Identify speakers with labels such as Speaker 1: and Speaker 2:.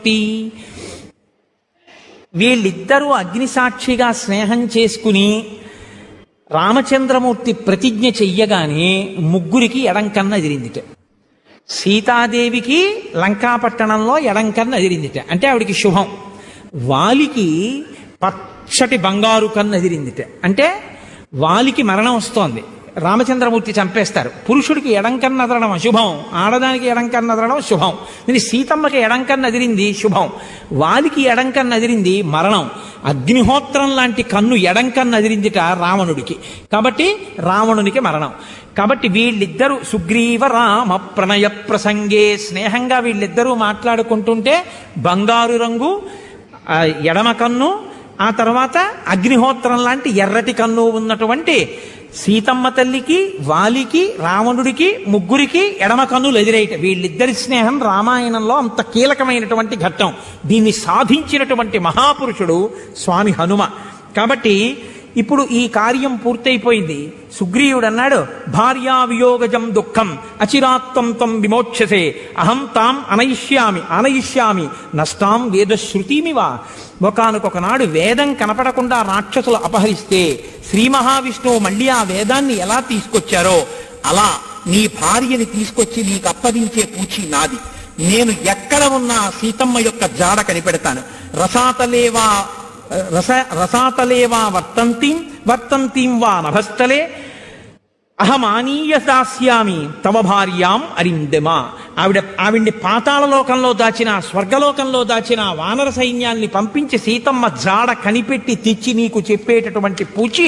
Speaker 1: Tea. వీళ్ళిద్దరూ అగ్నిసాక్షిగా స్నేహం చేసుకుని రామచంద్రమూర్తి ప్రతిజ్ఞ చెయ్యగానే ముగ్గురికి ఎడంకన్న ఎదిరిందిట సీతాదేవికి లంకాపట్టణంలో ఎడంకన్న ఎదిరిందిట అంటే ఆవిడికి శుభం వాలికి పచ్చటి బంగారు కన్ను ఎదిరిందిట అంటే వాలికి మరణం వస్తోంది రామచంద్రమూర్తి చంపేస్తారు పురుషుడికి ఎడంకన్న అదరడం అశుభం ఆడదానికి ఎడంకన్న అదరడం శుభం ఇది సీతమ్మకి ఎడంకన్న అదిరింది శుభం వాలికి ఎడంకన్న అదిరింది మరణం అగ్నిహోత్రం లాంటి కన్ను ఎడంకన్న అదిరిందిట రావణుడికి కాబట్టి రావణునికి మరణం కాబట్టి వీళ్ళిద్దరూ సుగ్రీవ రామ ప్రణయ ప్రసంగే స్నేహంగా వీళ్ళిద్దరూ మాట్లాడుకుంటుంటే బంగారు రంగు ఆ ఎడమ కన్ను ఆ తర్వాత అగ్నిహోత్రం లాంటి ఎర్రటి కన్ను ఉన్నటువంటి సీతమ్మ తల్లికి వాలికి రావణుడికి ముగ్గురికి ఎడమ కన్నులు ఎదురేయట వీళ్ళిద్దరి స్నేహం రామాయణంలో అంత కీలకమైనటువంటి ఘట్టం దీన్ని సాధించినటువంటి మహాపురుషుడు స్వామి హనుమ కాబట్టి ఇప్పుడు ఈ కార్యం పూర్తయిపోయింది సుగ్రీవుడు అన్నాడు భార్యా వియోగజం దుఃఖం అచిరాత్తం తం విమోక్షసే అహం తాం అనయిష్యామి అనయిష్యామి నష్టాం వేదశ్రుతిమివా ఒకనకొకనాడు వేదం కనపడకుండా రాక్షసులు అపహరిస్తే శ్రీ మహావిష్ణువు మళ్ళీ ఆ వేదాన్ని ఎలా తీసుకొచ్చారో అలా నీ భార్యని తీసుకొచ్చి నీకు అప్పగించే పూచి నాది నేను ఎక్కడ ఉన్నా సీతమ్మ యొక్క జాడ కనిపెడతాను రసాతలేవా రస రసాతలేవా వర్తంతీం వర్తంతీం వా నభస్థలే అహమానీయ దాస్యామి తమ భార్యాం అరిందెమా ఆవిడ ఆవిడ్ని పాతాళ లోకంలో దాచిన స్వర్గలోకంలో దాచిన వానర సైన్యాన్ని పంపించి సీతమ్మ జాడ కనిపెట్టి తెచ్చి నీకు చెప్పేటటువంటి పూచి